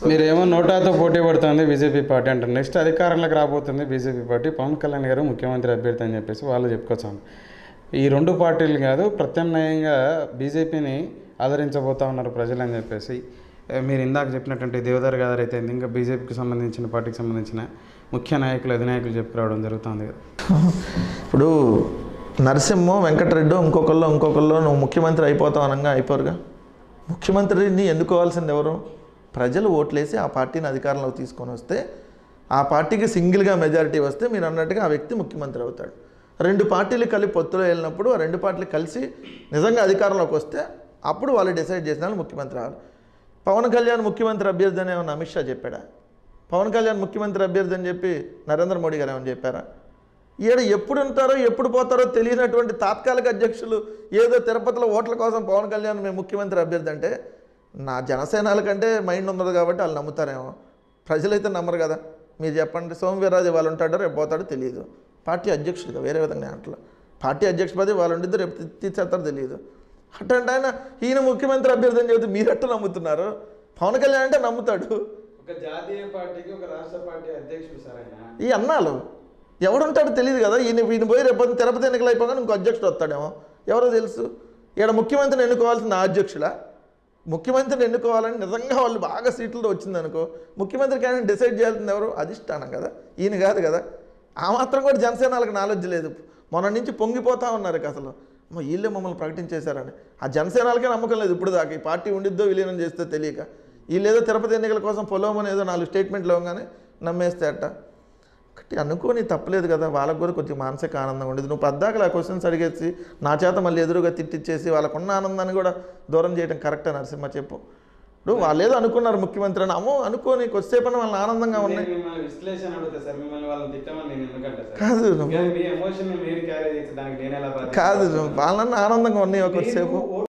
మీరేమో నోటాతో పోటీ పడుతుంది బీజేపీ పార్టీ అంటారు నెక్స్ట్ అధికారంలోకి రాబోతుంది బీజేపీ పార్టీ పవన్ కళ్యాణ్ గారు ముఖ్యమంత్రి అభ్యర్థి అని చెప్పేసి వాళ్ళు చెప్పుకొచ్చాను ఈ రెండు పార్టీలు కాదు ప్రత్యామ్నాయంగా బీజేపీని ఆదరించబోతా ఉన్నారు ప్రజలు అని చెప్పేసి ఏ, మీరు ఇందాక చెప్పినటువంటి దేవదార్ గారు అయితే ఇంకా బీజేపీకి సంబంధించిన పార్టీకి సంబంధించిన ముఖ్య నాయకులు అధినాయకులు చెప్పుకురావడం జరుగుతుంది కదా ఇప్పుడు నరసింహం వెంకటరెడ్డి ఇంకొకళ్ళు ఇంకొకళ్ళు నువ్వు ముఖ్యమంత్రి అయిపోతావు అనగా అయిపోరుగా ముఖ్యమంత్రిని ఎన్నుకోవాల్సింది ఎవరు ప్రజలు ఓట్లేసి ఆ పార్టీని అధికారంలోకి తీసుకొని వస్తే ఆ పార్టీకి సింగిల్గా మెజారిటీ వస్తే మీరు అన్నట్టుగా ఆ వ్యక్తి ముఖ్యమంత్రి అవుతాడు రెండు పార్టీలు కలిపి పొత్తులో వెళ్ళినప్పుడు ఆ రెండు పార్టీలు కలిసి నిజంగా అధికారంలోకి వస్తే అప్పుడు వాళ్ళు డిసైడ్ చేసిన వాళ్ళు ముఖ్యమంత్రి అవ్వాలి పవన్ కళ్యాణ్ ముఖ్యమంత్రి అభ్యర్థి అని ఏమన్నా అమిత్ షా చెప్పాడా పవన్ కళ్యాణ్ ముఖ్యమంత్రి అభ్యర్థి అని చెప్పి నరేంద్ర మోడీ గారు ఏమని చెప్పారా ఈడ ఎప్పుడు ఉంటారో ఎప్పుడు పోతారో తెలియనటువంటి తాత్కాలిక అధ్యక్షులు ఏదో తిరుపతిలో ఓట్ల కోసం పవన్ కళ్యాణ్ మేము ముఖ్యమంత్రి అభ్యర్థి అంటే నా జనసేనాల కంటే మైండ్ ఉన్నది కాబట్టి వాళ్ళు నమ్ముతారేమో ప్రజలైతే నమ్మరు కదా మీరు చెప్పండి సోమవీర్రాజు వాళ్ళు ఉంటాడో రేపు పోతాడో తెలియదు పార్టీ అధ్యక్షుడిగా వేరే విధంగా అట్లా పార్టీ అధ్యక్ష పదవి వాళ్ళు ఉండిద్దో రేపు తీ- తీసేస్తారో తెలియదు అట్లాంటి ఆయన ఈయన ముఖ్యమంత్రి అభ్యర్థి అని చెబితే మీరట్టు నమ్ముతున్నారు పవన్ కళ్యాణ్ అంటే నమ్ముతాడు ఒక జాతీయ పార్టీకి ఒక రాష్ట్ర పార్టీ అధ్యక్షుడు సార్ ఆయన ఈ అన్నాలు ఎవడుంటాడో తెలియదు కదా ఈయన ఈయన పోయి రేపు పొద్దున్న తిరుపతి ఎన్నికలు అయిపోగానే ఇంకో అధ్యక్షుడు వస్తాడేమో ఎవరో తెలుసు ఇక్కడ ముఖ్యమంత్రిని ఎన్నుకోవాల్సిన ఆ అధ్యక్షుడా ముఖ్యమంత్రిని ఎన్నుకోవాలని నిజంగా వాళ్ళు బాగా సీట్లతో వచ్చిందనుకో ముఖ్యమంత్రి క్యాండిడేట్ డిసైడ్ చేయాల్సింది ఎవరు అధిష్టానం కదా ఈయన కాదు కదా ఆ మాత్రం కూడా జనసేనలకు నాలెడ్జ్ లేదు మొన్న నుంచి పొంగిపోతా ఉన్నారు ఇక అసలు అమ్మ వీళ్ళే మమ్మల్ని ప్రకటించేశారని ఆ జనసేనలకే నమ్మకం లేదు ఇప్పుడు దాకా ఈ పార్టీ ఉండిద్దో విలీనం చేస్తే తెలియక వీళ్ళేదో తిరుపతి ఎన్నికల కోసం పొలవమని ఏదో నాలుగు స్టేట్మెంట్లు ఇవ్వగానే నమ్మేస్తే అట్ట ఒకటి అనుకోని తప్పలేదు కదా వాళ్ళకు కూడా కొంచెం మానసిక ఆనందం ఉండేది నువ్వు పద్దాకలు ఆ క్వశ్చన్స్ అడిగేసి నా చేత మళ్ళీ ఎదురుగా తిట్టిచ్చేసి వాళ్ళకున్న ఆనందాన్ని కూడా దూరం చేయడం కరెక్టే నరసింహ చెప్పు ఇప్పుడు వాళ్ళు ఏదో అనుకున్నారు ముఖ్యమంత్రి అని అమ్మో అనుకోని కొద్దిసేపు వాళ్ళని ఆనందంగా ఉన్నాయి నేను మిమ్మల్ని విశ్లేషణ అడుగుతా సార్ మిమ్మల్ని వాళ్ళని తిట్టమని నేను ఎందుకంటే సార్ కాదు నువ్వు కానీ మీ ఎమోషన్ మీరు క్యారీ చేసి దానికి నేను ఎలా బాధ్యత? కాదు వాళ్ళన్న ఆనందంగా ఉన్నాయి కొద్దిసేపు మీరు